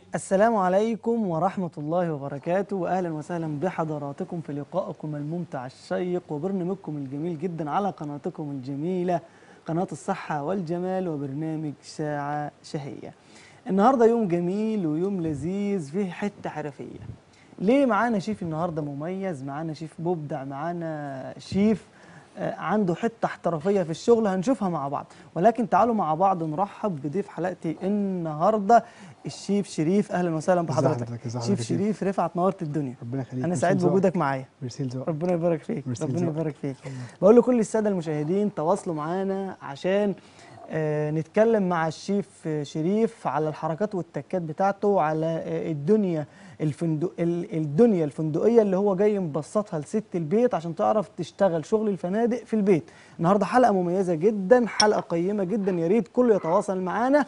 السلام عليكم ورحمة الله وبركاته وأهلا وسهلا بحضراتكم في لقائكم الممتع الشيق وبرنامجكم الجميل جدا على قناتكم الجميلة قناة الصحة والجمال وبرنامج ساعة شهية النهاردة يوم جميل ويوم لذيذ فيه حتة حرفية ليه معانا شيف النهاردة مميز معانا شيف مبدع معانا شيف آه، عنده حته احترافيه في الشغل هنشوفها مع بعض ولكن تعالوا مع بعض نرحب بضيف حلقتي النهارده الشيف شريف اهلا وسهلا بحضرتك حضرتك؟ ازي شيف حضرتك يا شيف؟ شريف رفعت نورت الدنيا ربنا يخليك انا ميرسي سعيد لذوقك. بوجودك معايا ميرسي لذوقك ربنا يبارك فيك ميرسي ربنا لذوقك. يبارك فيك بقول لكل الساده المشاهدين تواصلوا معانا عشان آه، نتكلم مع الشيف آه، شريف على الحركات والتكات بتاعته على آه، الدنيا الفندق ال- الدنيا الفندقيه اللي هو جاي مبسطها لست البيت عشان تعرف تشتغل شغل الفنادق في البيت النهارده حلقه مميزه جدا حلقه قيمه جدا يا ريت كله يتواصل معانا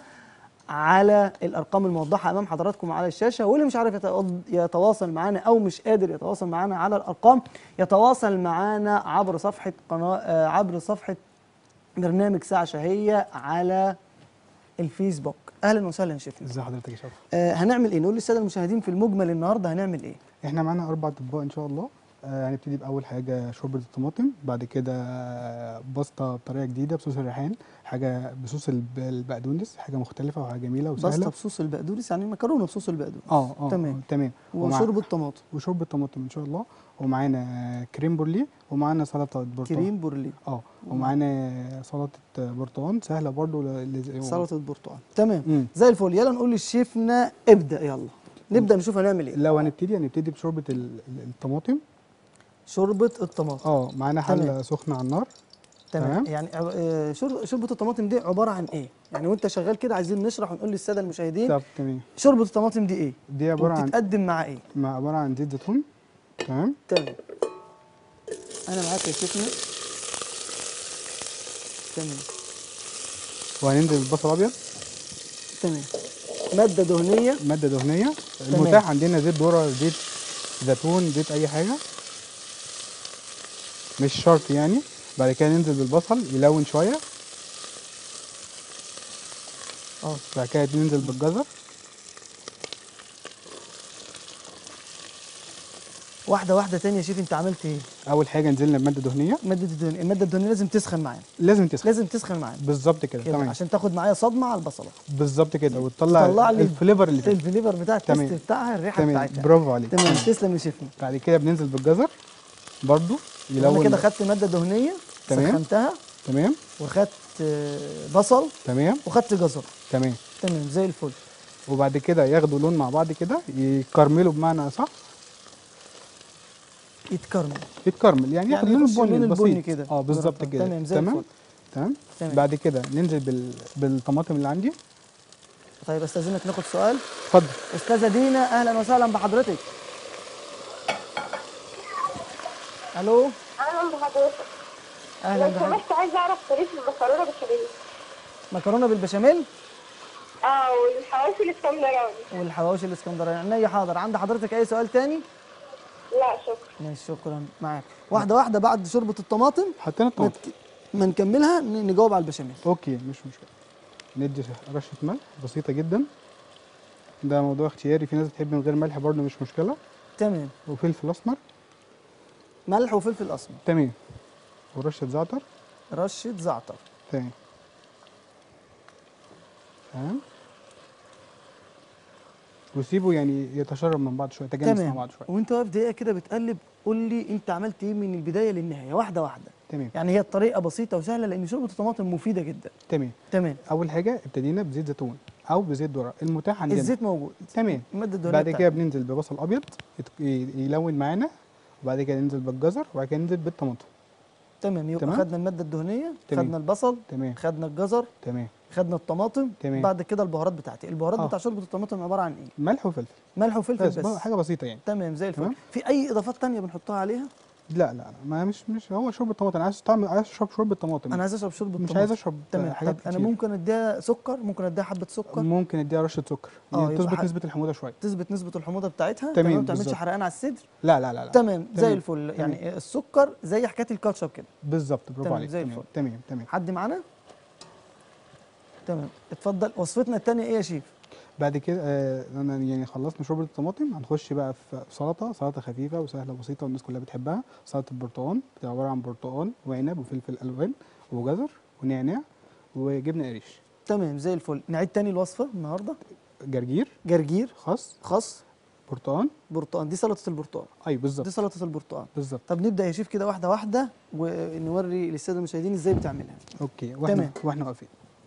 على الارقام الموضحه امام حضراتكم على الشاشه واللي مش عارف يتواض- يتواصل معانا او مش قادر يتواصل معانا على الارقام يتواصل معانا عبر صفحه قناه آه، عبر صفحه برنامج ساعه شهيه على الفيسبوك اهلا وسهلا شيفنا ازي حضرتك يا شرف آه هنعمل ايه نقول للساده المشاهدين في المجمل النهارده هنعمل ايه احنا معانا اربع اطباق ان شاء الله آه، هنبتدي باول حاجه شوربه الطماطم بعد كده آه، باستا بطريقه جديده بصوص الريحان حاجه بصوص الب- البقدونس حاجه مختلفه وحاجه جميله باستا وسهله بصوص البقدونس يعني مكرونه بصوص البقدونس اه اه تمام. آه، تمام ومع- وشوربه طماطم وشوربه طماطم ان شاء الله ومعانا كريم بورلي ومعانا سلطه برتقال كريم بورلي اه ومعانا سلطه برتقال سهله برضو ل- ل- سلطه برتقال تمام مم. زي الفل يلا نقول لشيفنا ابدا يلا نبدا نشوف هنعمل ايه لو هنبتدي هنبتدي بشوربه ال- ال- الطماطم شوربه الطماطم اه معانا تمام. حله سخنه على النار تمام تمام. يعني آه، شرب- شوربه الطماطم دي عباره عن ايه يعني وانت شغال كده عايزين نشرح ونقول للساده المشاهدين طب تمام شوربه الطماطم دي ايه دي عباره عن وبتتقدم مع ايه مع عباره عن زيت زيتون تمام تمام انا معاك يا شيفنا تمام وهننزل بالبصل الابيض تمام ماده دهنيه ماده دهنيه المتاح عندنا زيت ذره زيت زيتون زيت اي حاجه مش شرط يعني بعد كده ننزل بالبصل يلون شويه اه بعد كده ننزل بالجزر واحده واحده تاني يا شيف انت عملت ايه اول حاجه نزلنا بماده دهنيه ماده الدهن الماده الدهنيه لازم تسخن معانا لازم تسخن لازم تسخن معانا بالظبط كده كده تمام عشان تاخد معايا صدمه على البصله بالظبط كده وتطلع تطلع لي الفليفر اللي فيه الفليفر بتاع تمام. التيست بتاعها الريحه تمام بتاعتها برافو عليك تمام تسلم يا شيفنا بعد كده بننزل بالجزر برضو انا يلون كده خدت ماده دهنيه تمام. سخنتها تمام وخدت آه، بصل تمام وخدت جزر تمام تمام زي الفل وبعد كده ياخدوا لون مع بعض كده يكرملوا بمعنى صح يتكرمل يتكرمل يعني ياخد لون يخش البني اللون البني البسيط كده اه بالظبط تمام، كده تمام زي تمام الفل تمام تمام بعد كده ننزل بال... بالطماطم اللي عندي طيب استاذنك ناخد سؤال اتفضل استاذه دينا اهلا وسهلا بحضرتك الو اهلا بحضرتك اهلا لو بحضرتك سمحت عايزه اعرف طريقه المكرونه بالبشاميل مكرونه بالبشاميل اه والحواوشي الاسكندراني والحواوشي الاسكندراني عينيا حاضر عند حضرتك اي سؤال تاني لا شكرا ماشي شكرا معاك واحده واحده بعد شوربه الطماطم حطينا ما الطماطم ت- ما نكملها ن- نجاوب على البشاميل اوكي مش مشكله ندي رشه ملح بسيطه جدا ده موضوع اختياري في ناس بتحب من غير ملح برضه مش مشكله تمام وفلفل اسمر ملح وفلفل اسمر تمام ورشه زعتر رشه زعتر تمام تمام وسيبه يعني يتشرب من بعض شويه يتجانس مع تمام بعض شويه وانت واقف دقيقه كده بتقلب قول لي انت عملت ايه من البدايه للنهايه واحده واحده تمام يعني هي الطريقه بسيطه وسهله لان شوربه الطماطم مفيده جدا تمام تمام اول حاجه ابتدينا بزيت زيتون او بزيت ذره المتاح عندنا الزيت موجود تمام الماده الدهنيه بعد كده بتاعتنا. بننزل ببصل ابيض يت- ي- يلون معانا وبعد كده ننزل بالجزر وبعد كده ننزل بالطماطم تمام يبقى تمام. خدنا الماده الدهنيه تمام. خدنا البصل تمام خدنا الجزر تمام خدنا الطماطم تمام. بعد كده البهارات بتاعتي البهارات آه. بتاع شوربه الطماطم عباره عن ايه ملح وفلفل ملح وفلفل بس, بس, بس. حاجه بسيطه يعني تمام زي الفل تمام. في اي اضافات تانية بنحطها عليها لا لا لا ما مش مش هو شوربه طماطم انا عايز طعم عايز اشرب شوربه طماطم انا عايز اشرب شوربه مش طماطم عايز اشرب تمام حاجات طب انا كتير. ممكن اديها سكر ممكن اديها حبه سكر ممكن اديها رشه سكر آه، يعني يبقى تظبط ح- نسبه الحموضه شويه تثبت نسبه الحموضه بتاعتها تمام، ما تعملش بالظبط. حرقان على الصدر لا لا لا لا تمام زي تمام. الفل يعني السكر زي حكايه الكاتشب كده بالظبط برافو تمام، عليك زي تمام الفل. تمام تمام حد معانا تمام اتفضل وصفتنا الثانيه ايه يا شيف بعد كده آه انا يعني خلصنا شوربه الطماطم هنخش بقى في سلطه سلطه خفيفه وسهله وبسيطه والناس كلها بتحبها سلطه البرتقال بتبقى عباره عن برتقال وعنب وفلفل الوان وجزر ونعناع وجبنه قريش تمام زي الفل نعيد تاني الوصفه النهارده جرجير جرجير خس خس برتقال برتقال دي سلطه البرتقال اي دي بالظبط سلطه البرتقال بالظبط طب نبدا يا شيف كده واحده واحده ونوري للساده المشاهدين ازاي بتعملها اوكي واحنا تمام. واحنا واقفين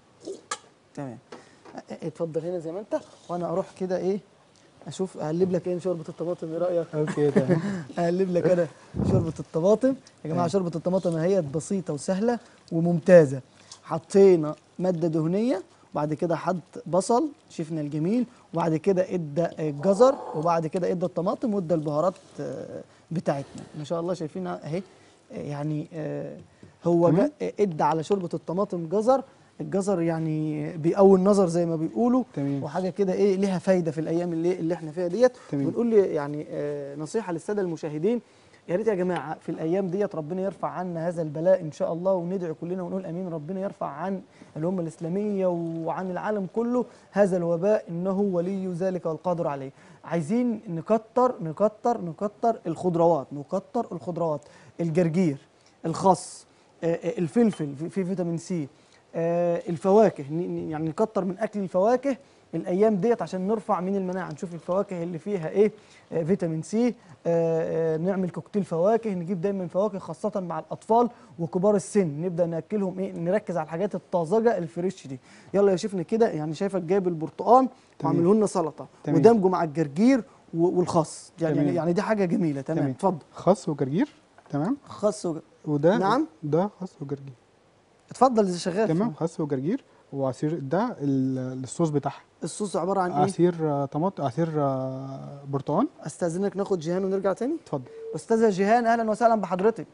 تمام أ- أ- اتفضل هنا زي ما انت وانا اروح كده ايه اشوف اقلب لك ايه شوربه الطماطم ايه رايك اوكي تمام اقلب لك انا شوربه الطماطم يا جماعه تمام. شوربه الطماطم اهي بسيطه وسهله وممتازه حطينا ماده دهنيه وبعد كده حط بصل شفنا الجميل وبعد كده ادى الجزر وبعد كده ادى الطماطم وادى البهارات آه، بتاعتنا ما شاء الله شايفينها اهي آه، يعني آه، هو تمام. جا- ادى على شوربه الطماطم جزر الجزر يعني بيقوي النظر زي ما بيقولوا تمام. وحاجه كده ايه ليها فايده في الايام اللي, اللي احنا فيها ديت تمام. بنقول لي يعني آه، نصيحه للساده المشاهدين يا ريت يا جماعه في الايام ديت ربنا يرفع عنا هذا البلاء ان شاء الله وندعي كلنا ونقول امين ربنا يرفع عن الامه الاسلاميه وعن العالم كله هذا الوباء انه ولي ذلك والقادر عليه عايزين نكتر نكتر نكتر الخضروات نكتر الخضروات الجرجير الخس آه، آه، الفلفل في- في فيتامين سي آه، الفواكه ن- ن- يعني نكتر من اكل الفواكه الايام ديت عشان نرفع من المناعه نشوف الفواكه اللي فيها ايه آه، فيتامين سي آه، آه، نعمل كوكتيل فواكه نجيب دايما فواكه خاصه مع الاطفال وكبار السن نبدا ناكلهم ايه نركز على الحاجات الطازجه الفريش دي يلا يا شيفنا كده يعني شايفك جايب البرتقال تمام. وعامله لنا سلطه تمام. ودمجه مع الجرجير و- والخس يعني تمام. يعني دي حاجه جميله تمام تمام. اتفضل خس وجرجير تمام خس وج... وده نعم. ده خس وجرجير اتفضل زي شغال تمام خس وجرجير وعصير ده ال- الصوص بتاعها الصوص عباره عن ايه عصير آه، طماطم عصير آه، برتقال استاذنك ناخد جيهان ونرجع تاني اتفضل استاذه جيهان اهلا وسهلا بحضرتك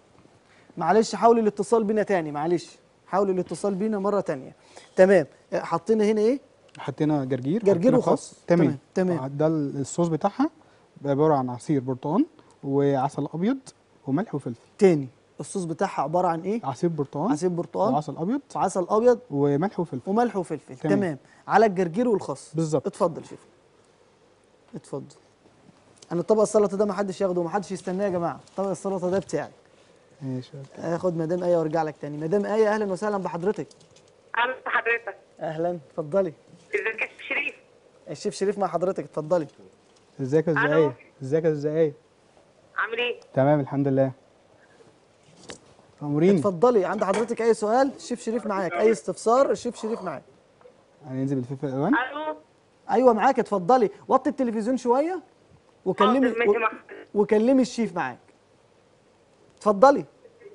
معلش حاولي الاتصال بينا تاني معلش حاولي الاتصال بينا مره تانية تمام آه، حطينا هنا ايه حطينا جرجير جرجير حطينا وخس. تمام تمام، تمام. ده الصوص بتاعها عباره عن عصير برتقال وعسل ابيض وملح وفلفل تاني الصوص بتاعها عباره عن ايه عصير برتقال عصير برتقال وعسل ابيض وعسل ابيض وملح وفلفل وملح وفلفل تمام, تمام. تمام. على الجرجير والخس بالظبط. اتفضل شيف اتفضل انا الطبق السلطه ده ما حدش ياخده ما حدش يستناه يا جماعه طبق السلطه ده بتاعي ماشي اخد مدام ايه وارجع لك تاني مدام ايه اهلا وسهلا بحضرتك عم حضرتك اهلا اتفضلي ازيك يا شريف الشيف شريف مع حضرتك اتفضلي ازيك يا ألو. ازاي ازيك يا ازاي عامل ايه تمام الحمد لله امورين اتفضلي عند حضرتك اي سؤال الشيف شريف معاك اي استفسار الشيف شريف معاك هننزل بالفلفل الالوان الو ايوه معاك اتفضلي وطي التلفزيون شويه وكلمي حاضر، ماشي و... مع- وكلمي الشيف معاك اتفضلي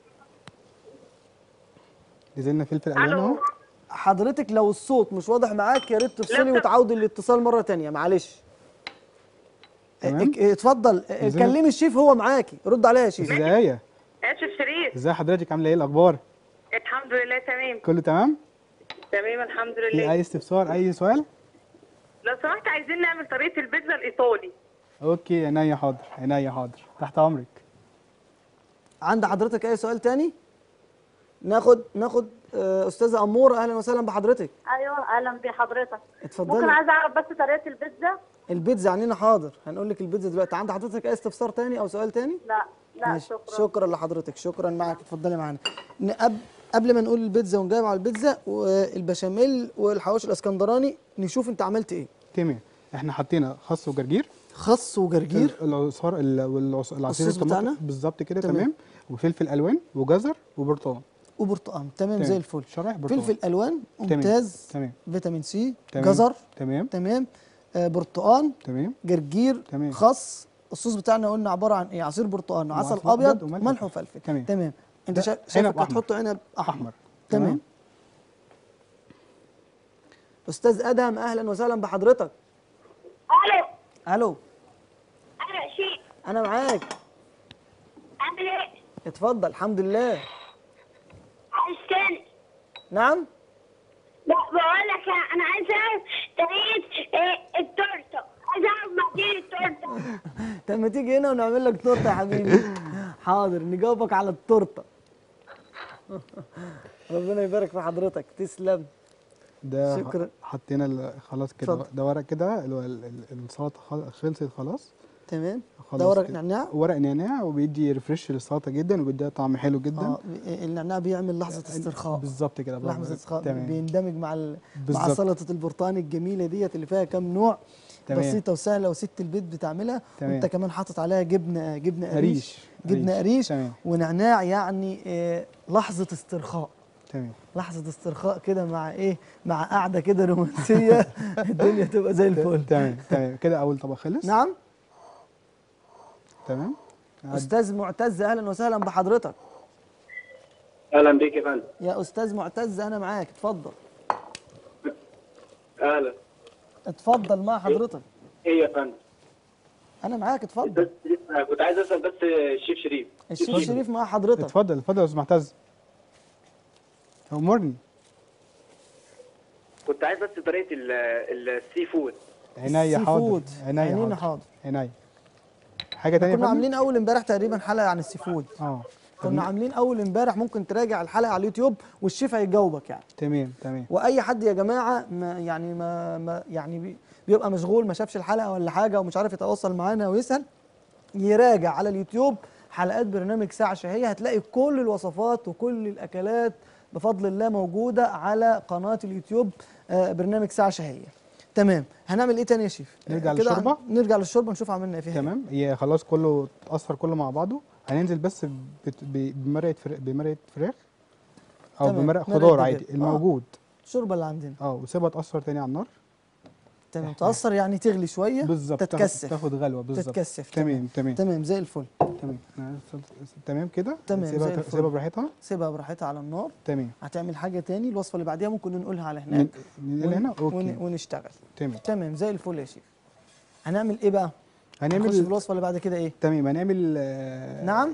نزلنا فلفل الوان اهو الو حضرتك لو الصوت مش واضح معاك يا ريت تفصلي لا، وتعودي الاتصال مره تانية معلش تمام. اه، اه، اتفضل اه، نزلنا- كلمي الشيف هو معاكي رد عليها يا شيف ازاي يا شيف شريف ازاي حضرتك عامله ايه الاخبار الحمد لله تمام كله تمام تمام الحمد في لله اي استفسار اي سؤال لو سمحت عايزين نعمل طريقه البيتزا الايطالي اوكي عينيا حاضر عينيا حاضر تحت امرك عند حضرتك اي سؤال تاني ناخد ناخد اه، استاذه اموره اهلا وسهلا بحضرتك ايوه اهلا بحضرتك ممكن اتفضلي عايزه اعرف بس طريقه البيتزا البيتزا عنينا حاضر هنقول لك البيتزا دلوقتي عند حضرتك اي استفسار تاني او سؤال تاني لا لا ماشي. شكرا شكرا لحضرتك شكرا معك اتفضلي معانا ن- قبل قبل ما نقول البيتزا ونجاوب على البيتزا والبشاميل والحواوشي الاسكندراني نشوف انت عملت ايه تمام احنا حطينا خس وجرجير خس وجرجير ال- العصار ال- والعص- العصير الصوص الطماطم بتاعنا؟ بالظبط كده تمام. تمام وفلفل الوان وجزر وبرتقال وبرتقال تمام تمام. زي الفل شرايح برتقال فلفل الوان تمام. ممتاز تمام فيتامين سي تمام. جزر تمام تمام آه برتقال تمام جرجير تمام. خس الصوص بتاعنا قلنا عباره عن ايه عصير برتقال وعسل وعسل ابيض أبيض وملح وملح وفلفل. وفلفل تمام. تمام انت ده شا- عنب شايفك أحمر. هتحط عنب احمر احمر تمام استاذ ادهم اهلا وسهلا بحضرتك الو الو انا شيء انا معاك عامل ايه اتفضل الحمد لله عايز تاني نعم لا بقول لك انا عايز اعرف طريقه إيه، التورته عايز اعرف مقادير التورته طب ما تيجي هنا ونعمل لك تورته يا حبيبي حاضر نجاوبك على التورته ربنا يبارك في حضرتك تسلم ده شكرا. حطينا ال- خلاص كده اتفضل. ده ورق كده اللي هو ال- ال- السلطه خل- خلصت خلاص تمام خلاص ده ورق كده. نعناع ورق نعناع وبيدي ريفرش للسلطه جدا وبيديها طعم حلو جدا اه النعناع بيعمل لحظه استرخاء بالظبط كده برافو لحظه عليك. استرخاء تمام بيندمج مع ال... مع بالظبط. سلطه البرتقال الجميله ديت اللي فيها كام نوع تمام. بسيطه وسهله وست البيت بتعملها تمام. وانت كمان حاطط عليها جبنه جبنه قريش قريش جبنه قريش تمام ونعناع يعني آه لحظه استرخاء تمام لحظه استرخاء كده مع ايه مع قعده كده رومانسيه الدنيا تبقى زي الفل تمام تمام كده اول طبق خلص نعم تمام استاذ معتز اهلا وسهلا بحضرتك اهلا بيك يا فندم يا استاذ معتز انا معاك اتفضل اهلا اتفضل مع حضرتك ايه يا فندم انا معاك اتفضل بس كنت عايز اسال بس الشيف شريف الشيف شريف مع حضرتك اتفضل اتفضل يا استاذ معتز امرني كنت عايز بس طريقه ال- السي فود عينيا السي حاضر فود. عينيا عينينا حاضر حاضر. عينيا حاجه تانية يا كنا فندم؟ عاملين اول امبارح تقريبا حلقه عن السي فود اه كنا عاملين اول امبارح ممكن تراجع الحلقه على اليوتيوب والشيف هيجاوبك يعني تمام تمام واي حد يا جماعه ما يعني ما, ما يعني بي- بيبقى مشغول ما شافش الحلقه ولا حاجه ومش عارف يتواصل معانا ويسال يراجع على اليوتيوب حلقات برنامج ساعه شهيه هتلاقي كل الوصفات وكل الاكلات بفضل الله موجوده على قناه اليوتيوب آه، برنامج ساعه شهيه تمام هنعمل ايه تاني يا شيف نرجع كده للشوربة؟ هن- نرجع للشوربه نشوف عملنا ايه فيها إيه. تمام هي خلاص كله اتأثر كله مع بعضه هننزل بس بت- ب- بمرقه فراخ بمرقه فراخ او تمام، بمرق مرقة خضار دجاج. عادي آه. الموجود الشوربه اللي عندنا اه وسيبها تأثر تاني على النار تمام تاثر يعني تغلي شويه بالظبط تاخد- تتكثف تاخد غلوه بالظبط تتكثف تمام تمام تمام زي الفل تمام أنا تمام كده تمام، زي سيبها الفل. سيبها براحتها سيبها براحتها على النار تمام هتعمل حاجه تاني الوصفه اللي بعديها ممكن ننقلها على هناك ننقل هنا ون- اوكي ونشتغل تمام تمام زي الفل يا شيف هنعمل ايه بقى هنخش في هنعمل الوصفه اللي بعد كده ايه تمام هنعمل آه، نعم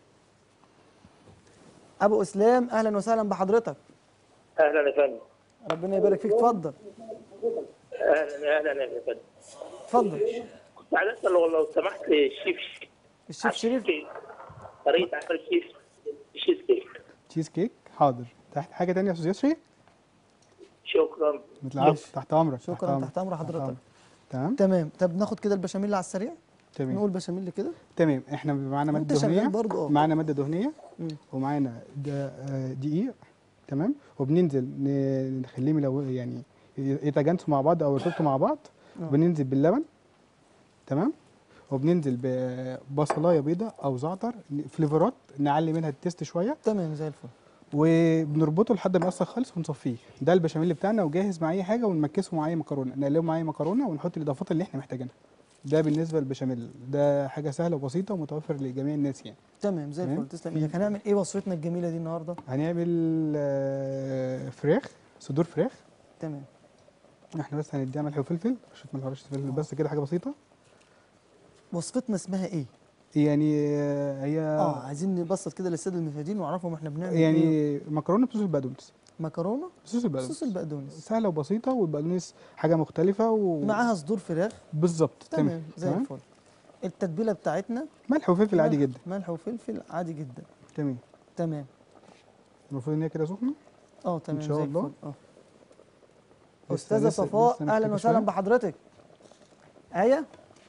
ابو اسلام اهلا وسهلا بحضرتك اهلا يا فندم ربنا يبارك فيك اتفضل اهلا اهلا يا فندم اتفضل كنت عايز اسال لو لو سمحت الشيف الشيف شريف طريقه عمل الشيف الشيز كيك تشيز كيك حاضر تحت حاجه تانية يا استاذ يسري شكرا ما تلعبش تحت امرك شكرا تحت امر حضرتك أمرك. تمام تمام طب ناخد كده البشاميل على السريع تمام نقول بشاميل كده تمام احنا معانا وانت ماده شغال دهنيه برضه اه معانا ماده دهنيه مم. ومعانا ده- آه، دقيق تمام وبننزل ن- نخليهم لو يعني يتجانسوا مع بعض او يرتبطوا مع بعض آه. وبننزل باللبن تمام وبننزل ببصلايه بيضه او زعتر فليفرات نعلي منها التيست شويه تمام زي الفل وبنربطه لحد ما يقصر خالص ونصفيه ده البشاميل بتاعنا وجاهز مع اي حاجه ونمكسه مع اي مكرونه نقلبه مع اي مكرونه ونحط الاضافات اللي احنا محتاجينها ده بالنسبه للبشاميل ده حاجه سهله وبسيطه ومتوفر لجميع الناس يعني تمام زي تمام. الفل تسلم ايدك هنعمل ايه وصفتنا الجميله دي النهارده هنعمل آه، فراخ صدور فراخ تمام احنا بس هنديها ملح وفلفل رشه ملح ورشه فلفل بس كده حاجه بسيطه وصفتنا اسمها ايه يعني آه، هي اه عايزين نبسط كده للساده المشاهدين ونعرفهم احنا بنعمل ايه يعني مكرونه بصوص البقدونس مكرونه بصوص البقدونس صوص البقدونس سهله وبسيطه والبقدونس حاجه مختلفه و... معاها صدور فراخ بالظبط تمام زي تمام الفل التتبيله بتاعتنا ملح وفلفل عادي ملح- جدا ملح وفلفل عادي جدا تمام تمام المفروض ان هي كده سخنه اه تمام شاء زي الله. الفل اه لسه- استاذه لسه- صفاء لسه اهلا محتاجة وسهلا شوية. بحضرتك ايه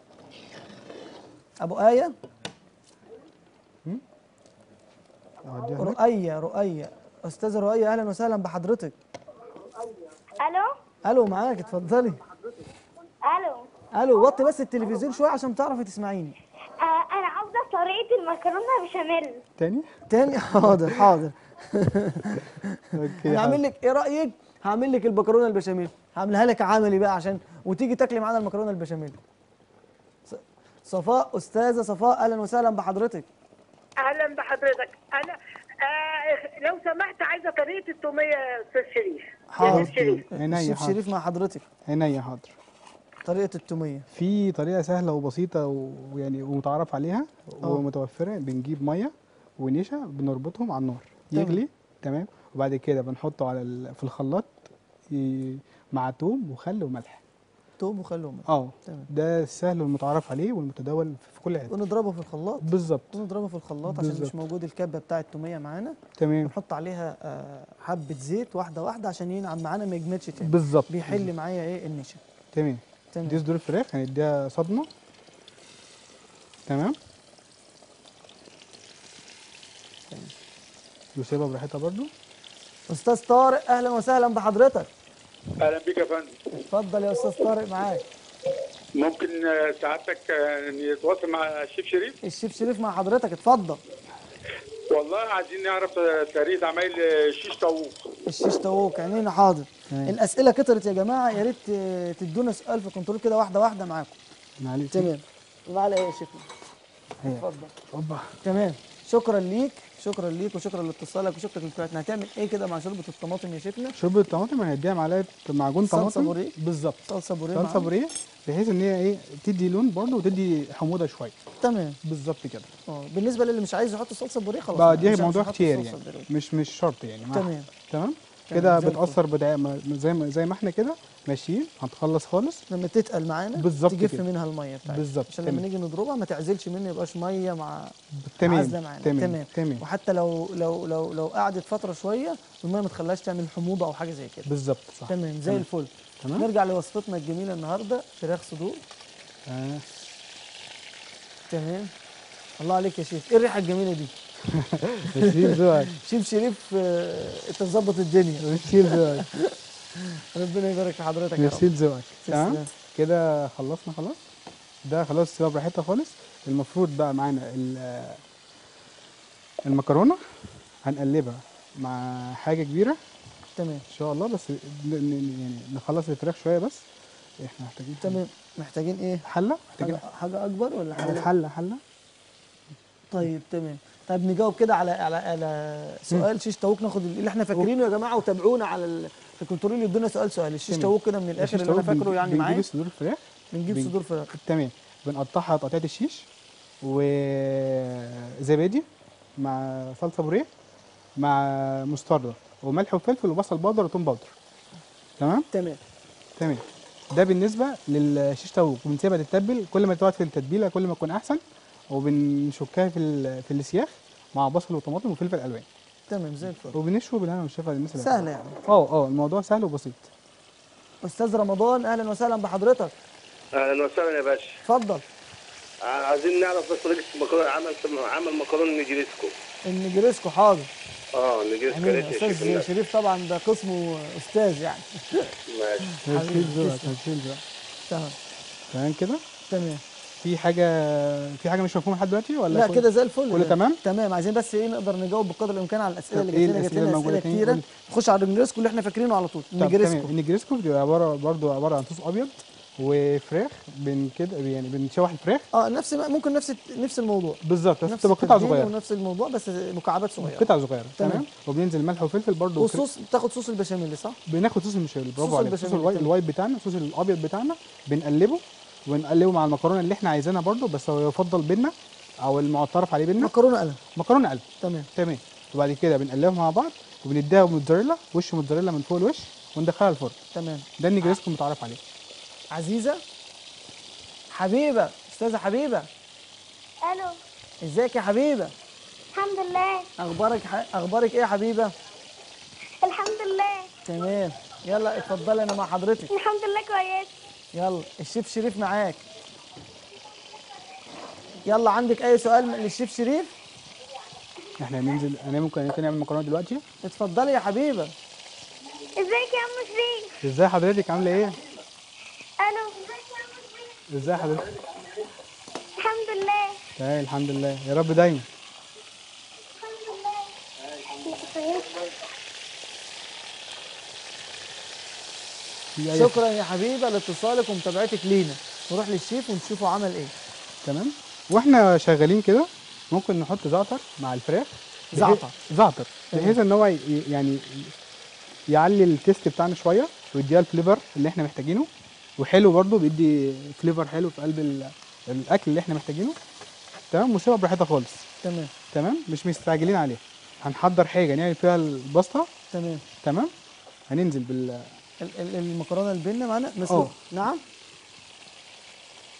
ابو ايه أوديها هناك. رؤية رؤية استاذه رؤية اهلا وسهلا بحضرتك الو الو معاك اتفضلي الو الو وطي بس التلفزيون شويه عشان تعرفي تسمعيني آه انا عاوزه طريقه المكرونه بشاميل تاني تاني حاضر حاضر اوكي انا هعمل حاضر. لك ايه رايك هعمل لك المكرونه البشاميل هعملها لك عملي بقى عشان وتيجي تاكلي معانا المكرونه البشاميل ص- صفاء استاذه صفاء اهلا وسهلا بحضرتك اهلا بحضرتك انا آه لو سمحت عايزه طريقه التوميه يا استاذ شريف حاضر. يا شيف شريف عينيا الشيف حاضر شريف مع حضرتك عينيا حاضر طريقه التوميه في طريقه سهله وبسيطه و- ويعني ومتعارف عليها آه. ومتوفره بنجيب ميه ونشا بنربطهم على النار تمام. يغلي تمام وبعد كده بنحطه على ال... في الخلاط ي... مع توم وخل وملح توم وخل وملح اه تمام. ده السهل والمتعارف عليه والمتداول في كل حته ونضربه في الخلاط بالظبط ونضربه في الخلاط عشان مش بالظبط. موجود الكبه بتاعه التوميه معانا تمام ونحط عليها آه، حبه زيت واحده واحده عشان ينعم معانا ما يجمدش تاني بالظبط بيحل معايا ايه النشا تمام تمام دي صدور الفراخ هنديها صدمه تمام وسيبها براحتها برضو استاذ طارق اهلا وسهلا بحضرتك اهلا بك يا فندم اتفضل يا استاذ طارق معاك ممكن آه، سعادتك آه، نتواصل مع الشيف شريف الشيف شريف مع حضرتك اتفضل والله عايزين نعرف آه، طريقه عمايل آه، شيش طاووق الشيش طاووق عينينا حاضر تمام. الاسئله كترت يا جماعه يا ريت آه، تدونا سؤال في كنترول كده واحده واحده معاكم معلش تمام وعلى ايه يا شيخ هي. اتفضل اوبا تمام شكرا ليك شكرا ليك وشكرا لاتصالك وشكرا للفئات هتعمل ايه كده مع شوربه الطماطم يا شيخنا شوربه الطماطم هنديها معلقه معجون صلصة طماطم بوريه؟ بالظبط صلصه بوريه صلصه معانا. بوريه بحيث ان هي ايه تدي لون برضه وتدي حموضه شويه تمام بالظبط كده اه بالنسبه للي مش عايز يحط صلصه بوريه خلاص بقى دي مش موضوع هنحط اختياري صلصة يعني بوريه. مش مش شرط يعني مع- تمام تمام تمام، كده زي الفل. بتاثر بدع... ما- زي ما زي ما احنا كده ماشيين هنخلص خالص لما تتقل معانا بالظبط تجف كده. منها الميه بتاعتها بالظبط، عشان لما تمام. نيجي نضربها ما تعزلش منه يبقاش ميه مع تمام عازله معانا تمام تمام وحتى لو لو لو لو قعدت فتره شويه الميه ما تخليهاش تعمل حموضه او حاجه زي كده بالظبط صح تمام زي تمام. الفل تمام نرجع لوصفتنا الجميله النهارده فراخ صدور آه. تمام الله عليك يا شيف ايه الريحه الجميله دي تشيل ذوقك شيف شريف آه، انت مظبط الدنيا تشيل ذوقك ربنا يبارك في حضرتك يا رب تشيل ذوقك تمام تسلم. كده خلصنا خلاص ده خلاص سيبها براحتها خالص المفروض بقى معانا ال- المكرونه هنقلبها مع حاجه كبيره تمام ان شاء الله بس ن- ن- يعني نخلص الفراخ شويه بس احنا محتاجين تمام محتاجين ايه حله محتاجين حاجه حاجه اكبر ولا حاجه حله حله طيب تمام طيب نجاوب كده على على على سؤال شيش طاووق ناخد اللي احنا فاكرينه يا جماعه وتابعونا على ال... في كنترول يدونا سؤال سؤال الشيش تمام. طاووق كده من الاخر الشيش اللي انا طاووق بن- فاكره يعني بنجيب معايا صدور الفراخ بنجيب بن- صدور فراخ تمام بنقطعها تقطيعه الشيش وزبادي مع صلصه بوريه مع مستردة وملح وفلفل وبصل بودر وتوم بودر تمام تمام تمام ده بالنسبه للشيش طاووق وبنسيبها تتبل كل ما تقعد في التتبيله كل ما تكون احسن وبنشكها في ال- في السياخ مع بصل وطماطم وفلفل الوان تمام زي الفل وبنشوي بالهنا والشفا للناس اللي سهله يعني اه اه الموضوع سهل وبسيط استاذ رمضان اهلا وسهلا بحضرتك اهلا وسهلا يا باشا اتفضل عايزين نعرف بس طريقه مكرونه عمل عمل مكرونه نجريسكو النجريسكو حاضر اه نجريسكو يعني يا ريت يا شيخ استاذ الناس. شريف طبعا ده قسمه استاذ يعني ماشي هشيل ذوقك تسلم. هشيل ذوقك تمام تمام كده تمام في حاجه في حاجه مش مفهومه لحد دلوقتي ولا لا كل- كده زي الفل كله تمام؟ تمام عايزين بس ايه نقدر نجاوب بقدر الامكان على الاسئله طب اللي إيه جات لنا جات الأسئلة لنا الموجودة اسئله تاني؟ كتيره قول. نخش على النجريسكو اللي احنا فاكرينه على طول طب النجريسكو تمام النجريسكو بتبقى عباره برضو عباره عن صوص ابيض وفراخ بن كده يعني بنشوح الفراخ اه نفس ممكن نفس نفس الموضوع بالظبط بس نفس بتبقى قطع التتبيل صغيره ونفس الموضوع بس مكعبات صغيره قطع صغيره تمام. تمام وبننزل ملح وفلفل برضو وكر- والصوص بتاخد صوص البشاميل صح؟ بناخد صوص المشاوي صوص برافو عليك صوص البشاميل، الوايت, تمام. الوايت بتاعنا الصوص الابيض بتاعنا بنقلبه ونقلبه مع المكرونه اللي احنا عايزينها برضو بس هو يفضل بينا او المعترف عليه بينا مكرونه قلم مكرونه قلب تمام تمام وبعد كده بنقلبهم مع بعض وبنديها موتزاريلا وش موتزاريلا من فوق الوش وندخلها الفرن تمام ده النجريسكو متعرف عليه عزيزه حبيبه استاذه حبيبه الو ازيك يا حبيبه الحمد لله اخبارك ح... اخبارك ايه يا حبيبه الحمد لله تمام يلا اتفضلي انا مع حضرتك الحمد لله كويس يلا الشيف شريف معاك يلا عندك اي سؤال للشيف شريف احنا هننزل انا ممكن ممكن نعمل مكرونه دلوقتي اتفضلي يا حبيبه ازيك يا عم شريف ازاي حضرتك عامله ايه الو ازاي حضرتك الحمد لله تمام الحمد لله يا رب دايما الحمد لله في أي- شكرا يا حبيبه لاتصالك ومتابعتك لينا نروح للشيف ونشوفه عمل ايه تمام واحنا شغالين كده ممكن نحط زعتر مع الفراخ بحيث- زعتر. زعتر بحيث ان هو ي- يعني يعلي التيست بتاعنا شويه ويديها الفليفر اللي احنا محتاجينه وحلو برضو بيدي فليفر حلو في قلب ال- الاكل اللي احنا محتاجينه تمام وسيبها براحتها خالص تمام تمام مش مستعجلين عليها هنحضر حاجه نعمل فيها الباستا تمام تمام هننزل بال ال- ال- المكرونه البنه معانا مسلوقه اه. نعم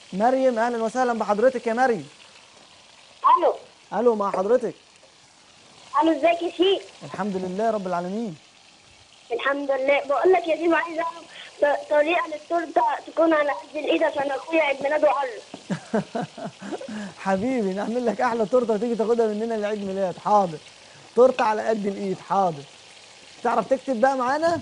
مريم اهلا وسهلا بحضرتك يا مريم الو الو مع حضرتك الو ازيك يا شيخ الحمد لله رب العالمين الحمد لله بقول لك يا ديما عايزه اعرف ط- طريقه للتورته تكون على قد الايد عشان اخويا عيد ميلاده قرب حبيبي نعمل لك احلى تورته وتيجي تاخدها مننا لعيد ميلاد حاضر تورته على قد الايد حاضر تعرف تكتب بقى معانا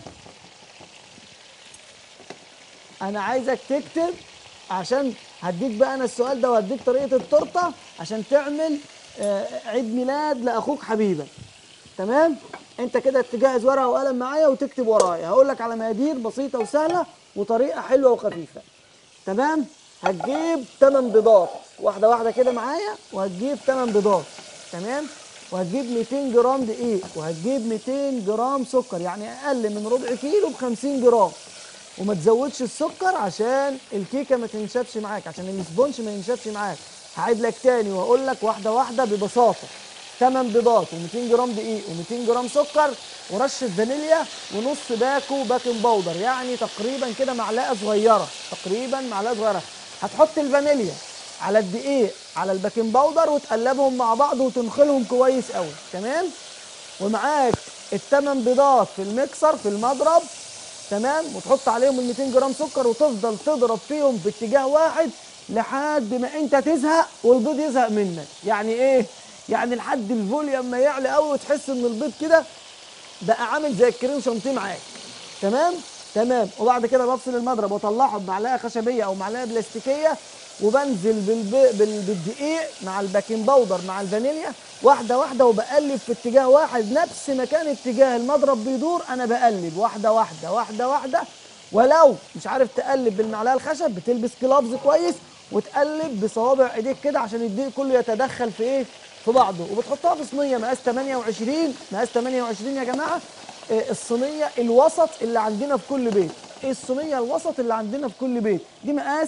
انا عايزك تكتب عشان هديك بقى انا السؤال ده وهديك طريقه التورته عشان تعمل آه، عيد ميلاد لاخوك حبيبك تمام انت كده تجهز ورقه وقلم معايا وتكتب ورايا هقول لك على مقادير بسيطه وسهله وطريقه حلوه وخفيفه تمام هتجيب 8 بيضات واحده واحده كده معايا وهتجيب 8 بيضات تمام وهتجيب 200 جرام دقيق وهتجيب 200 جرام سكر يعني اقل من ربع كيلو ب 50 جرام وما تزودش السكر عشان الكيكه ما تنشفش معاك عشان السبونج ما ينشفش معاك هعيد لك تاني واقول لك واحده واحده ببساطه 8 بيضات و200 جرام دقيق و200 جرام سكر ورشه فانيليا ونص باكو باكنج باودر يعني تقريبا كده معلقه صغيره تقريبا معلقه صغيره هتحط الفانيليا على الدقيق على الباكنج باودر وتقلبهم مع بعض وتنخلهم كويس قوي تمام ومعاك الثمان بيضات في الميكسر في المضرب تمام وتحط عليهم ال 200 جرام سكر وتفضل تضرب فيهم باتجاه واحد لحد ما انت تزهق والبيض يزهق منك يعني ايه يعني لحد الفوليوم ما يعلى قوي وتحس ان البيض كده بقى عامل زي الكريم شانتيه معاك تمام تمام وبعد كده بفصل المضرب واطلعه بمعلقه خشبيه او معلقه بلاستيكيه وبنزل بالبي... بال... بالدقيق مع الباكنج باودر مع الفانيليا واحده واحده وبقلب في اتجاه واحد نفس مكان اتجاه المضرب بيدور انا بقلب واحده واحده واحده واحده ولو مش عارف تقلب بالمعلقه الخشب بتلبس كلابز كويس وتقلب بصوابع ايديك كده عشان الدقيق كله يتدخل في ايه في بعضه وبتحطها في صينيه مقاس 28 مقاس 28 يا جماعه آه، الصينيه الوسط اللي عندنا في كل بيت ايه الصينيه الوسط اللي عندنا في كل بيت دي مقاس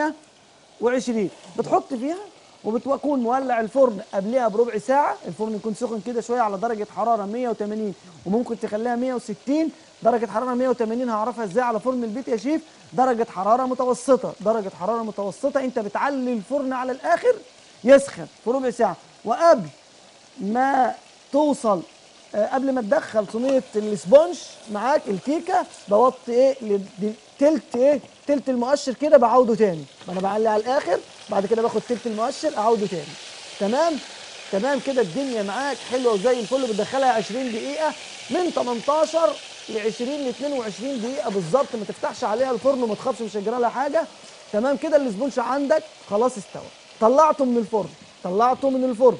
28 بتحط فيها وبتكون مولع الفرن قبلها بربع ساعه الفرن يكون سخن كده شويه على درجه حراره 180 وممكن تخليها 160 درجه حراره 180 هعرفها ازاي على فرن البيت يا شيف درجه حراره متوسطه درجه حراره متوسطه انت بتعلي الفرن على الاخر يسخن في ربع ساعه وقبل ما توصل آه، قبل ما تدخل صينيه الاسبونج معاك الكيكه بوطي ايه لد- تلت ايه تلت المؤشر كده بعوده تاني ما انا بعلي على الاخر بعد كده باخد تلت المؤشر اعوده تاني تمام تمام كده الدنيا معاك حلوه وزي الفل بتدخلها 20 دقيقه من 18 ل 20 ل 22 دقيقه بالظبط ما تفتحش عليها الفرن وما تخافش مش هيجرى لها حاجه تمام كده الاسبونج عندك خلاص استوى طلعته من الفرن طلعته من الفرن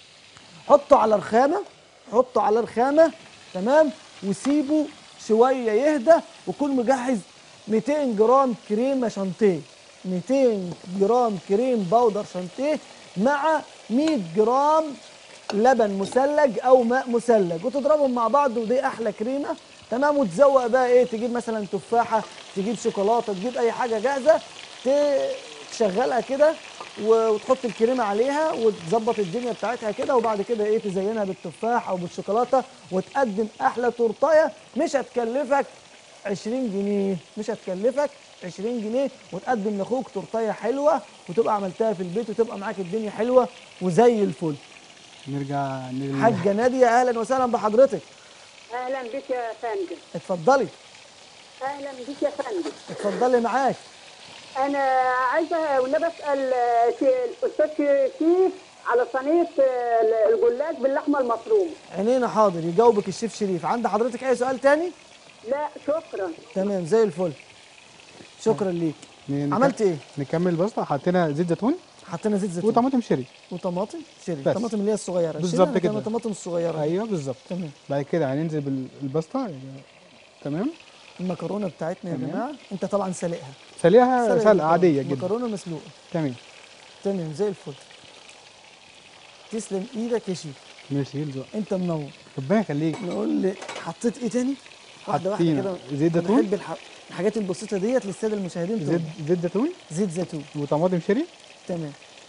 حطه على رخامه حطه على رخامه تمام وسيبه شويه يهدى وكون مجهز 200 جرام كريمه شانتيه 200 جرام كريم باودر شانتيه مع 100 جرام لبن مثلج او ماء مثلج وتضربهم مع بعض ودي احلى كريمه تمام وتزوق بقى ايه تجيب مثلا تفاحه تجيب شوكولاته تجيب اي حاجه جاهزه ت- تشغلها كده و- وتحط الكريمه عليها وتظبط الدنيا بتاعتها كده وبعد كده ايه تزينها بالتفاح او بالشوكولاته وتقدم احلى تورتايه مش هتكلفك 20 جنيه مش هتكلفك 20 جنيه وتقدم لاخوك تورتايه حلوه وتبقى عملتها في البيت وتبقى معاك الدنيا حلوه وزي الفل نرجع لل- حاجه ناديه اهلا وسهلا بحضرتك اهلا بك يا فندم اتفضلي اهلا بك يا فندم اتفضلي معاك انا عايزه ولا بسال آه، شي- الاستاذ شريف على صينيه آه، الجلاش باللحمه المفرومه عينينا حاضر يجاوبك الشيف شريف عند حضرتك اي سؤال تاني لا شكرا تمام زي الفل شكرا ليك ن- عملت ايه نكمل الباستا حطينا زيت زيتون حطينا زيت زيتون وطماطم شيري وطماطم شيري بس. الطماطم اللي هي الصغيره بالظبط شيلها كده. مكان الطماطم الصغيره دي. ايوه بالظبط تمام بعد كده هننزل بالباستا تمام المكرونه بتاعتنا يا تمام. جماعه انت طبعا سالقها سلقها سلق سلقه المكرونة. عاديه جدا مكرونه مسلوقه تمام تمام زي الفل تسلم ايدك يا شيف ماشي يلزق انت منور ربنا يخليك نقول لي حطيت ايه تاني واحده واحده حطينا كده زيت أنا زيتون بحب الح... الحاجات البسيطه ديت للساده المشاهدين زيت زيت زيت زيتون زيت زيتون وطماطم شيري تمام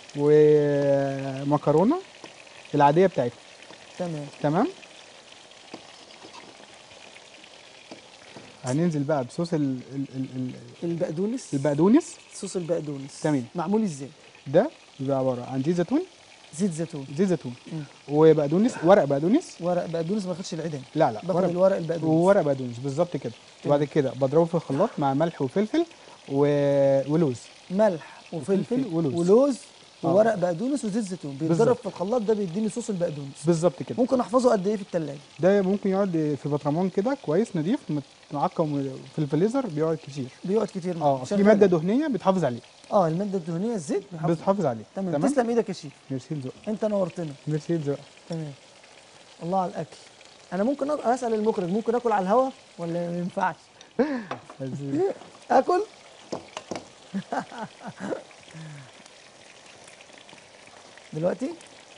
ومكرونه العاديه بتاعتنا تمام تمام هننزل بقى بصوص ال ال ال ال البقدونس البقدونس صوص البقدونس تمام. معمول ازاي ده بيبقى عباره عن زيت زيتون زيت زيتون زيت زيتون مم. وبقدونس ورق بقدونس ورق بقدونس ما ياخدش العيدان لا لا باخد الورق البقدونس وورق بقدونس بالظبط كده وبعد كده بضربه في الخلاط مع ملح وفلفل و... ولوز ملح وفلفل وفلفل ولوز. ولوز آه. وورق بقدونس وزيت زيتون بيتضرب بالظبط. في الخلاط ده بيديني صوص البقدونس بالظبط كده ممكن احفظه قد ايه في الثلاجه ده ممكن يقعد في بطرمان كده كويس نضيف معقم في الفريزر بيقعد كتير بيقعد كتير اه في شغال. ماده دهنيه بتحافظ عليه اه الماده الدهنيه الزيت بيحافظ بتحافظ عليه تمام تسلم ايدك يا شيف ميرسي لذوقك انت نورتنا ميرسي لذوقك تمام الله على الاكل انا ممكن أ- اسال المخرج ممكن اكل على الهوا ولا ما ينفعش اكل دلوقتي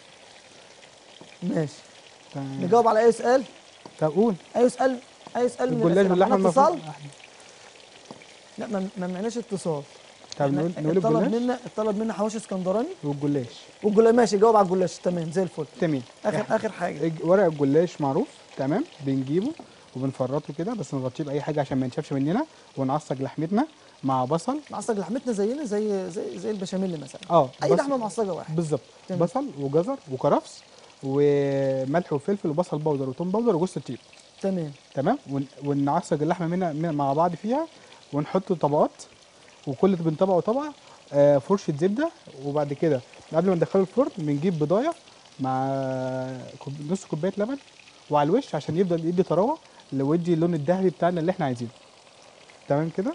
ماشي تمام. نجاوب على اي سؤال طب قول اي سؤال اي سؤال من الجلاش الأسئلة. باللحمه معانا اتصال المفرومه لا ما ما معناش اتصال طب إحنا نقول نقول الطلب الجلاش منا الطلب منا حواوشي اسكندراني والجلاش والجلاش ماشي جاوب على الجلاش تمام زي الفل تمام اخر اخر حاجه الج- ورق الجلاش معروف تمام بنجيبه وبنفرطه كده بس نغطيه باي حاجه عشان ما ينشفش مننا ونعصج لحمتنا مع بصل معصج لحمتنا زينا زي زي زي البشاميل مثلا اه اي بصل- لحمه معصجه واحد بالظبط تمام. بصل وجزر وكرفس وملح وفلفل وبصل بودر وتوم بودر وجوز الطيب تمام تمام ون- ونعصج اللحمه منا منا- مع بعض فيها ونحط طبقات وكل بين طبقه وطبقه آه، فرشه زبده وبعد كده قبل ما ندخله الفرن بنجيب بضايه مع كوب- نص كوبايه لبن وعلى الوش عشان يفضل يدي طراوه لو يدي اللون الذهبي بتاعنا اللي احنا عايزينه تمام كده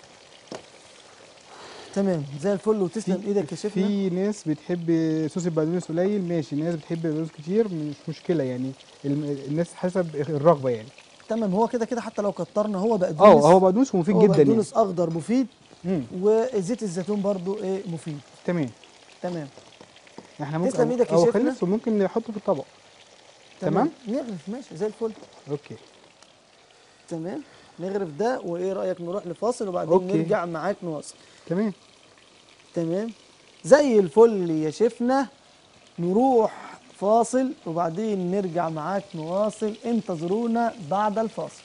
تمام زي الفل وتسلم ايدك يا شيفنا في ناس بتحب صوص البقدونس قليل ماشي ناس بتحب البقدونس كتير مش مشكله يعني الم- الناس حسب الرغبه يعني تمام هو كده كده حتى لو كترنا هو اه بقدونس هو بقدونس ومفيد هو جدا يعني بقدونس اخضر مفيد مم. وزيت الزيتون برضو ايه مفيد تمام تمام احنا ممكن تسلم ايدك يا هو شيفنا. خلص وممكن نحطه في الطبق تمام نغرف ماشي زي الفل اوكي تمام نغرف ده وايه رايك نروح لفاصل وبعدين أوكي. نرجع معاك نواصل تمام تمام زي الفل يا شيفنا نروح فاصل وبعدين نرجع معاك نواصل انتظرونا بعد الفاصل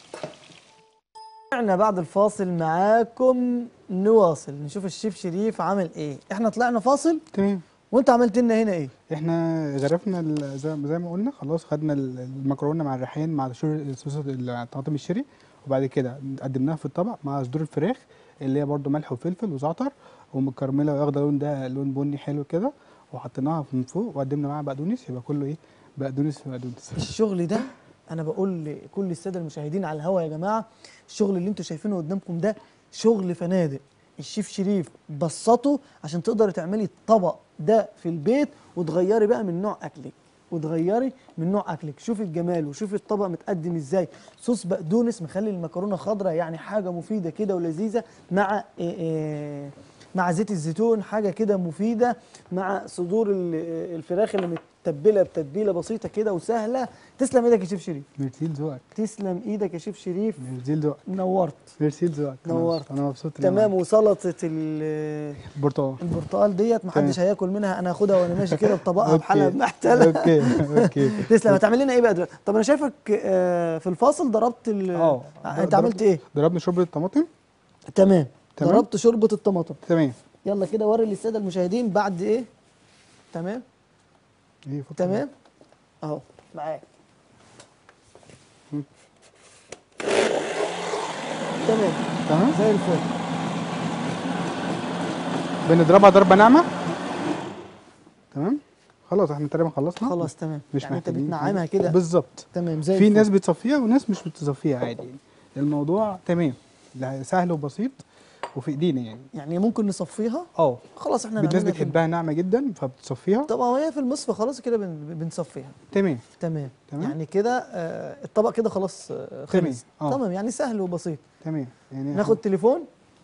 رجعنا بعد الفاصل معاكم نواصل نشوف الشيف شريف عمل ايه احنا طلعنا فاصل تمام وانت عملت لنا هنا ايه احنا غرفنا ال- زي زي ما قلنا خلاص خدنا ال- المكرونه مع الريحان مع شور- صوص الطماطم الشيري وبعد كده قدمناها في الطبق مع صدور الفراخ اللي هي برده ملح وفلفل وزعتر ومكرمله واخده لون ده لون بني حلو كده وحطيناها من فوق وقدمنا معاها بقدونس يبقى كله ايه بقدونس في بقدونس الشغل ده انا بقول لكل الساده المشاهدين على الهوا يا جماعه الشغل اللي انتوا شايفينه قدامكم ده شغل فنادق الشيف شريف بسطه عشان تقدري تعملي الطبق ده في البيت وتغيري بقى من نوع اكلك وتغيري من نوع اكلك شوفي الجمال وشوفي الطبق متقدم ازاي صوص بقدونس مخلي المكرونه خضراء يعني حاجه مفيده كده ولذيذه مع إيه إيه مع زيت الزيتون حاجه كده مفيده مع صدور ال- الفراخ اللي متبله بتتبيله بسيطه كده وسهله تسلم ايدك يا شيف شريف ميرسي لذوقك تسلم ايدك يا شيف شريف ميرسي لذوقك نورت ميرسي لذوقك أنا- نورت. انا مبسوط إن أنا تمام معاك. وسلطه ال- برتقال البرتقال ديت محدش تمام. هياكل منها انا هاخدها وانا ماشي كده بطبقها أوكي. بحالها بمحتله اوكي اوكي تسلم هتعمل لنا ايه بقى دلوقتي طب انا شايفك آه، في الفاصل ضربت ال اه انت ضربت- عملت ايه ضربنا شوربه الطماطم تمام تمام. ضربت شوربه الطماطم تمام يلا كده وري للساده المشاهدين بعد ايه تمام ايه فوق تمام اهو معاك مم. تمام تمام زي الفل بنضربها ضربه ناعمه تمام خلاص احنا تقريبا خلصنا خلاص تمام مش يعني انت محتاجين بتنعمها كده بالظبط تمام زي في الفل. ناس بتصفيها وناس مش بتصفيها عادي يعني الموضوع تمام لا، سهل وبسيط وفي ايدينا يعني يعني ممكن نصفيها اه خلاص احنا الناس نعملها في- بتحبها ناعمه جدا فبتصفيها طبعا هي في المصفى خلاص كده بن- بنصفيها تمام تمام تمام. يعني كده آه الطبق كده خلاص آه تمام. خلص آه. تمام يعني سهل وبسيط تمام يعني ناخد تليفون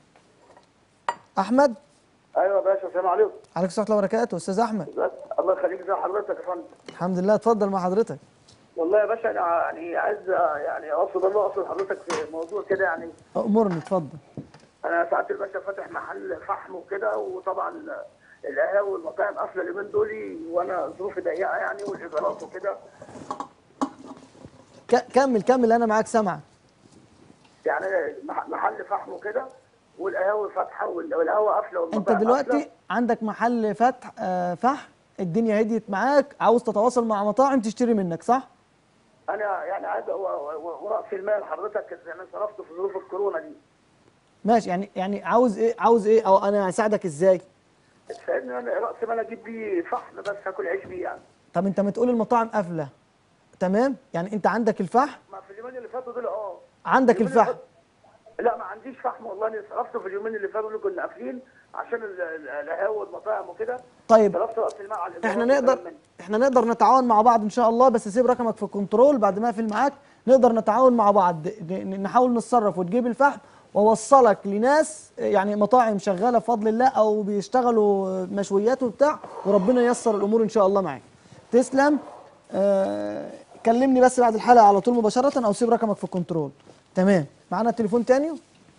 احمد ايوه يا باشا السلام عليكم عليكم السلام ورحمه الله وبركاته استاذ احمد الله يخليك زي حضرتك يا فندم الحمد لله اتفضل مع حضرتك والله يا باشا انا يعني عايز يعني اقصد الله اقصد حضرتك في موضوع كده يعني امرني اتفضل انا سعاده الباشا فاتح محل فحم وكده وطبعا القهاوي والمطاعم قافله اليومين دول وانا ظروفي ضيقه يعني والايجارات وكده ك- كمل كمل انا معاك سامعك يعني مح- محل فحم وكده والقهاوي فاتحه وال- والقهوه قافله انت والمطاعم دلوقتي قافلة. عندك محل فتح آه، فحم الدنيا هديت معاك عاوز تتواصل مع مطاعم تشتري منك صح انا يعني عايز و- و- وراس المال حضرتك اللي انا صرفته في ظروف الكورونا دي ماشي يعني يعني عاوز ايه عاوز ايه او انا اساعدك ازاي تساعدني انا راس مال اجيب بيه فحم بس هاكل عيش بيه يعني طب انت ما تقول المطاعم قافله تمام يعني انت عندك الفحم ما في اليومين اللي فاتوا دول اه عندك اليومين اللي الفحم فاتوا- لا ما عنديش فحم والله انا صرفته في اليومين اللي فاتوا دول كنا قافلين عشان ال- ال- القهاوي والمطاعم وكده طيب صرفت راس المال على الإيجارات احنا وكلام نقدر من ده. احنا نقدر نتعاون مع بعض ان شاء الله بس سيب رقمك في الكنترول بعد ما اقفل معاك نقدر نتعاون مع بعض ن- نحاول نتصرف وتجيب الفحم واوصلك لناس يعني مطاعم شغاله بفضل الله او بيشتغلوا مشويات وبتاع وربنا ييسر الامور ان شاء الله معاك تسلم آه كلمني بس بعد الحلقه على طول مباشره او سيب رقمك في الكنترول تمام معانا تليفون تاني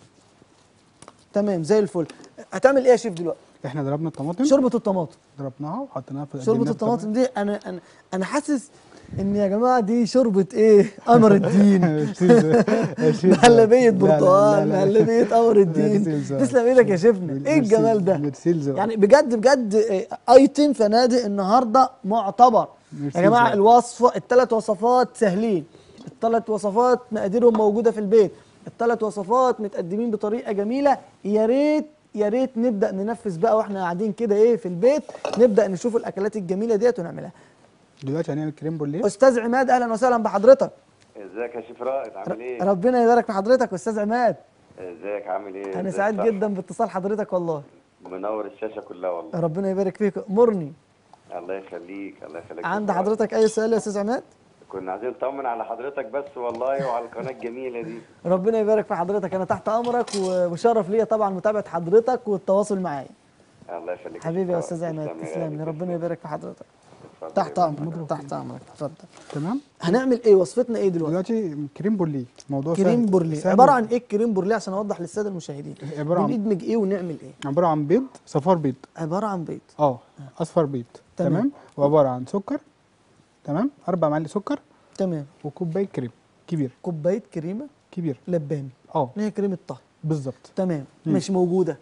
تمام زي الفل هتعمل ايه يا شيف دلوقتي احنا ضربنا الطماطم شوربه الطماطم ضربناها وحطيناها في شوربه قدمناها في الطماطم دي انا انا انا حاسس ان يا جماعه دي شوربه ايه قمر الدين مهلبيه برتقال مهلبيه قمر الدين تسلم ايدك يا شيفنا ايه الجمال ده يعني بجد بجد إيه، ايتم فنادق النهارده معتبر يا ميرسي جماعه زي. الوصفه الثلاث وصفات سهلين الثلاث وصفات مقاديرهم موجوده في البيت الثلاث وصفات متقدمين بطريقه جميله يا ريت يا ريت نبدا ننفذ بقى واحنا قاعدين كده ايه في البيت نبدا نشوف الاكلات الجميله ديت ونعملها دلوقتي هنعمل كريم بوليه استاذ عماد اهلا وسهلا بحضرتك ازيك يا شيف رائد عامل ايه؟ ربنا يبارك في حضرتك استاذ عماد ازيك عامل ايه؟ انا ازيك سعيد صح؟ جدا باتصال حضرتك والله منور الشاشه كلها والله ربنا يبارك فيك امرني الله يخليك الله يخليك عند شكراً. حضرتك اي سؤال يا استاذ عماد كنا عايزين نطمن على حضرتك بس والله وعلى القناه الجميله دي ربنا يبارك في حضرتك انا تحت امرك و- وشرف ليا طبعا متابعه حضرتك والتواصل معايا الله يخليك حبيبي يا شيف استاذ رائد. عماد تسلم يا تسلم غالي، لي ربنا تسلم. يبارك في حضرتك اتفضل تحت يا امرك تحت امرك اتفضل تمام هنعمل ايه وصفتنا ايه دلوقتي دلوقتي كريم بوليه موضوع كريم سهل- بورليه سهل. عباره عن ايه الكريم بورليه عشان اوضح للساده المشاهدين عبارة عن- بندمج ايه ونعمل ايه عباره عن بيض صفار بيض عباره عن بيض اه اصفر بيض تمام. تمام وعباره عن سكر تمام اربع معالق سكر تمام وكوبايه كريم كبير كوبايه كريمه كبير لباني اه اللي هي كريمه طهي بالظبط تمام مم. مش موجوده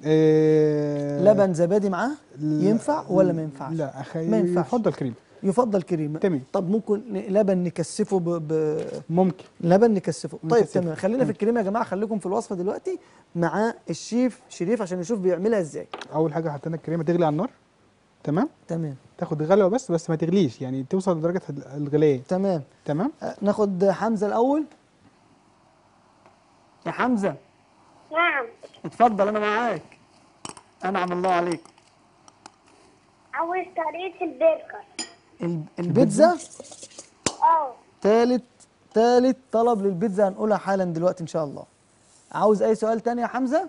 إيه لبن زبادي معاه لا- ينفع ولا ما ينفعش لا اخي ما ينفعش. يفضل كريم يفضل كريمه تمام. طب ممكن ن- لبن نكثفه ب... ب... ممكن لبن نكثفه طيب نكثفه. تمام خلينا في الكريمه يا جماعه خليكم في الوصفه دلوقتي مع الشيف شريف عشان نشوف بيعملها ازاي اول حاجه حطينا الكريمه تغلي على النار تمام تمام تاخد غلوه بس بس ما تغليش يعني توصل لدرجه الغليه تمام تمام أه، ناخد حمزه الاول يا حمزه نعم اتفضل انا معاك انعم الله عليك عاوز طريقة البرجر ال- البيتزا اه تالت تالت طلب للبيتزا هنقولها حالا دلوقتي ان شاء الله عاوز اي سؤال تاني يا حمزه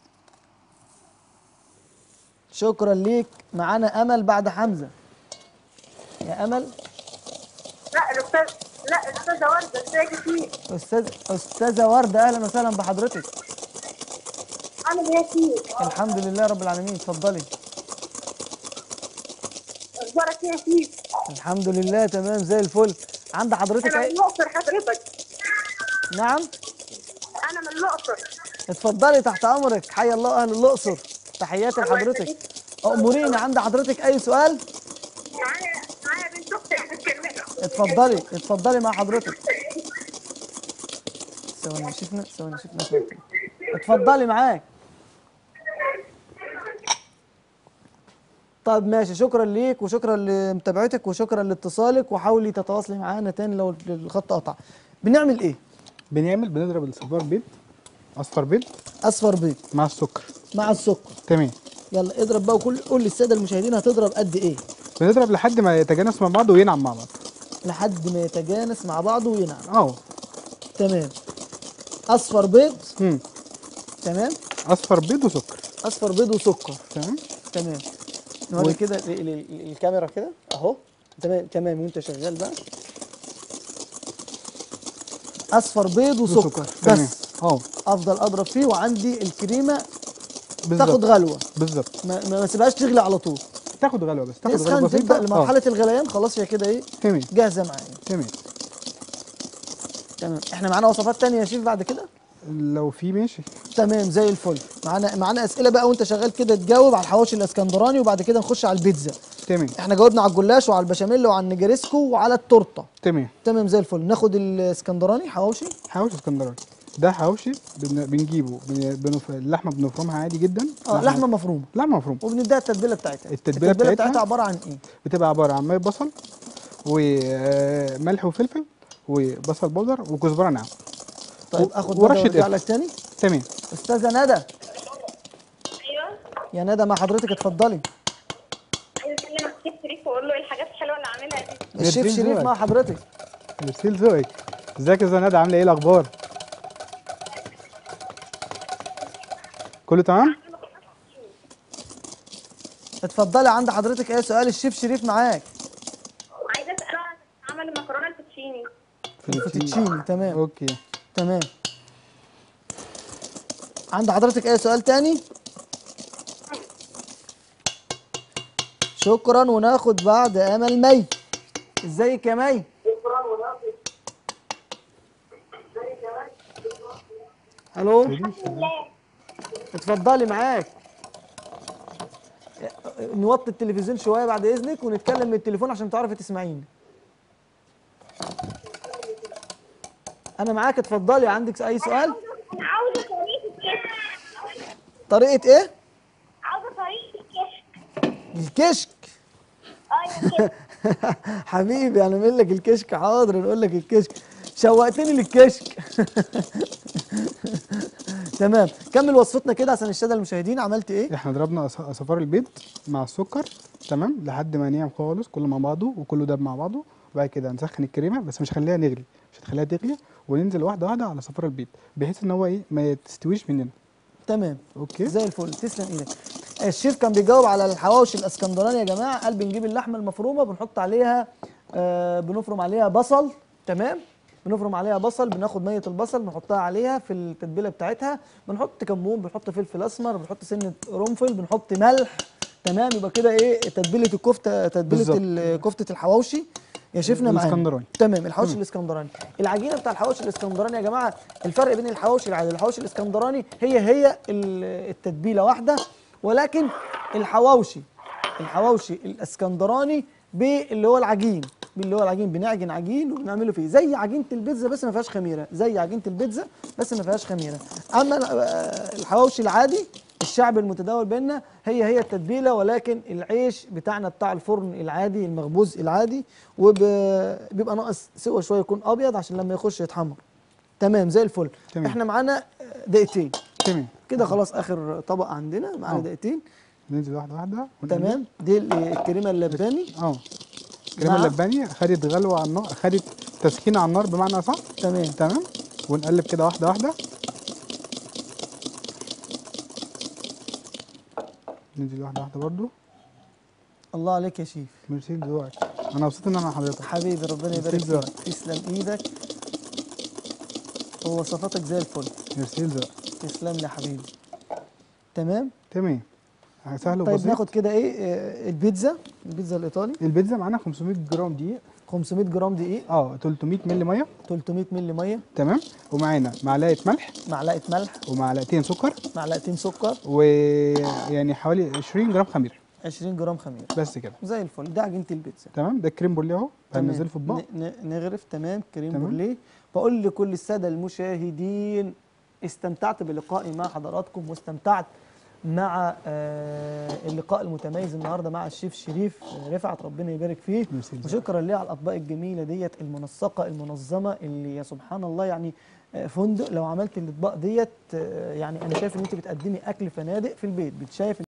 شكرا ليك معانا امل بعد حمزه يا امل لا الاستاذ لا الاستاذه ورده ازيك يا شيخ استاذ استاذه ورده اهلا وسهلا بحضرتك عامل ايه يا شيخ؟ الحمد لله رب العالمين اتفضلي اخبارك ايه يا شيخ؟ الحمد لله تمام زي الفل عند حضرتك انا من أي... الاقصر حضرتك نعم انا من الاقصر اتفضلي تحت امرك حي الله اهل الاقصر تحياتي الله لحضرتك يخليك. اموريني عند حضرتك اي سؤال معايا معايا بنت اختي بتكلمك اتفضلي اتفضلي مع حضرتك ثواني شفنا ثواني شفنا ثواني. اتفضلي معاك طب ماشي شكرا ليك وشكرا لمتابعتك وشكرا لاتصالك وحاولي تتواصلي معانا تاني لو الخط قطع بنعمل ايه بنعمل بنضرب الصفار بيض اصفر بيض اصفر بيض مع السكر مع السكر تمام يلا اضرب بقى وكل قول للساده المشاهدين هتضرب قد ايه بنضرب لحد ما يتجانس مع بعض وينعم مع بعض لحد ما يتجانس مع بعضه وينعم اه تمام اصفر بيض مم. تمام اصفر بيض وسكر اصفر بيض وسكر تمام تمام نوري كده ل- ل- ل- الكاميرا كده اهو تمام تمام وانت شغال بقى اصفر بيض وسكر تمام بس اه افضل اضرب فيه وعندي الكريمه بالظبط تاخد غلوه بالظبط ما, ما ما سيبهاش تغلي على طول تاخد غلوه بس تاخد غلوه تسخن بسيطه تبدا لمرحله الغليان خلاص هي كده ايه آه. تمام جاهزه معايا تمام تمام احنا معانا وصفات تانية يا شيف بعد كده لو في ماشي تمام زي الفل معانا معانا اسئله بقى وانت شغال كده تجاوب على الحواوشي الاسكندراني وبعد كده نخش على البيتزا تمام احنا جاوبنا على الجلاش وعلى البشاميل وعلى النجريسكو وعلى التورته تمام تمام زي الفل ناخد الاسكندراني حواوشي حواوشي اسكندراني ده حواوشي بن- بنجيبه بن- بنف... اللحمه بنفرمها عادي جدا اه لحمه مفرومه لحمه مفرومه وبنديها التتبيله بتاعتها التتبيلة بتاعتها؟ بتاعتها عباره عن ايه بتبقى عباره عن ميه بصل وملح وفلفل وبصل بودر وكزبره ناعم طيب و- اخد ورشة ندى وارجع قرفة. لك تاني تمام استاذه ندى ايوه يا ندى مع حضرتك اتفضلي عايزه اكلم الشيف شريف واقول له ايه الحاجات الحلوه اللي عاملها دي الشيف ميرسي شريف ذوقك. مع حضرتك مرسيل ذوقك ازيك يا زناد عامله ايه الاخبار كله تمام اتفضلي عند حضرتك ايه سؤال الشيف شريف معاك عايزه اساله عن عمل المكرونه الفوتشيني فوتوتشيني تمام اوكي تمام عند حضرتك اي سؤال تاني شكرا وناخد بعد امل مي ازيك يا مي الو اتفضلي معاك نوطي التلفزيون شويه بعد اذنك ونتكلم من التليفون عشان تعرفي تسمعيني انا معاك اتفضلي عندك اي سؤال انا عاوزه طريقه الكشك طريقه ايه عاوزه طريقه الكشك الكشك ايوه كده حبيبي هنعمل لك الكشك حاضر نقول لك الكشك شوقتني للكشك تمام كمل وصفتنا كده عشان الساده المشاهدين عملت ايه احنا ضربنا أص- صفار البيض مع السكر تمام لحد ما ينعم خالص كله مع بعضه وكله داب مع بعضه وبعد كده نسخن الكريمه بس مش هنخليها نغلي مش هنخليها تغلي وننزل واحده واحده على صفار البيض بحيث ان هو ايه ما تستويش مننا تمام اوكي زي الفل تسلم ايدك الشيف كان بيجاوب على الحواوشي الاسكندراني يا جماعه قال بنجيب اللحمه المفرومه بنحط عليها آه بنفرم عليها بصل تمام بنفرم عليها بصل بناخد ميه البصل بنحطها عليها في التتبيله بتاعتها بنحط كمون بنحط فلفل اسمر بنحط سنه قرنفل بنحط ملح تمام يبقى كده ايه تتبيله الكفته تتبيله بالظبط. ال- كفته الحواوشي يا شيفنا معانا الاسكندراني. تمام الحواوشي الاسكندراني العجينه بتاع الحواوشي الاسكندراني يا جماعه الفرق بين الحواوشي العادي والحواوشي الاسكندراني هي هي ال- التتبيله واحده ولكن الحواوشي الحواوشي الاسكندراني باللي هو العجين باللي هو العجين بنعجن عجين وبنعمله فيه زي عجينه البيتزا بس ما فيهاش خميره زي عجينه البيتزا بس ما فيهاش خميره اما ال- آه، الحواوشي العادي الشعب المتداول بينا هي هي التتبيله ولكن العيش بتاعنا بتاع الفرن العادي المخبوز العادي وبيبقى ناقص سوى شويه يكون ابيض عشان لما يخش يتحمر تمام زي الفل تمام. احنا معانا دقيقتين تمام كده خلاص اخر طبق عندنا معانا آه. دقيقتين ننزل واحده واحده ونقلب. تمام دي ال- الكريمه اللباني اه الكريمه مع- اللباني خدت غلوه على النار خدت تسخين على النار بمعنى صح تمام تمام ونقلب كده واحده واحده ننزل واحده واحده برضو الله عليك يا شيف ميرسي ذوقك انا مبسوط ان انا مع حضرتك حبيبي ربنا يبارك يسلم فيك تسلم ايدك ووصفاتك زي الفل ميرسي ذوقك تسلم لي يا حبيبي تمام تمام سهل طيب وبسيط ناخد كده ايه آه، البيتزا البيتزا الايطالي البيتزا معانا 500 جرام دقيق 500 جرام دقيق اه 300 مللي ميه 300 مللي ميه تمام ومعانا معلقه ملح معلقه ملح ومعلقتين سكر معلقتين سكر ويعني حوالي 20 جرام خميره 20 جرام خميره بس كده زي الفل ده عجينه البيتزا تمام ده الكريم بوليه اهو تمام. هننزله في اطباق ن- ن- نغرف تمام كريم تمام. بورليه بقول لكل الساده المشاهدين استمتعت بلقائي مع حضراتكم واستمتعت مع آه، اللقاء المتميز النهارده مع الشيف شريف آه، رفعت ربنا يبارك فيه ميرسي جدا. وشكرا ليه على الاطباق الجميله ديت المنسقه المنظمه اللي يا سبحان الله يعني آه، فندق لو عملت الاطباق ديت آه، يعني انا شايف ان انت بتقدمي اكل فنادق في البيت بتشايف